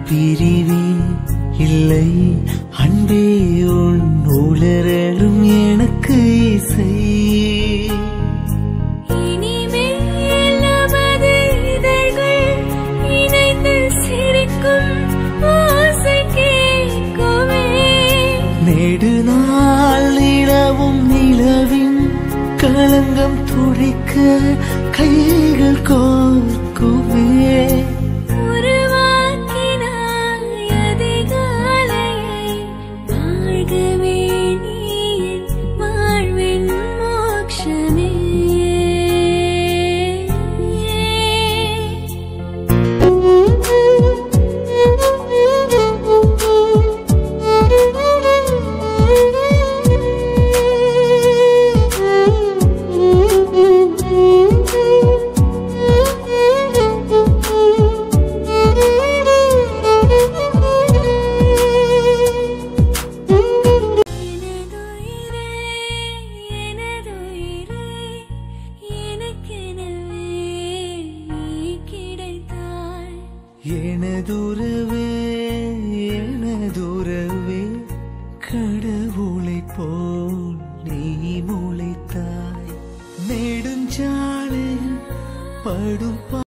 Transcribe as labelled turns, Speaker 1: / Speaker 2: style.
Speaker 1: பிரிவே இல்லை அன்பே உன் உளரலும் எனக்கு இசை
Speaker 2: இனிமேல் நமது இதழ்கள் இணைந்து சிரிக்கும் ஓசை கேட்குமே
Speaker 1: நெடுநாள் நிலவும் நிலவின் களங்கம் துடைக்க கைகள் கோர்க்குமே
Speaker 2: உருவாக்கினாய் அதிகாலையை வாழ்கவே நீ என் வாழ்வின் மோட்சமே எனதுயிரே எனதுயிரே எனக்கெனவே நீ கிடைத்தாய்
Speaker 1: எனதுறவே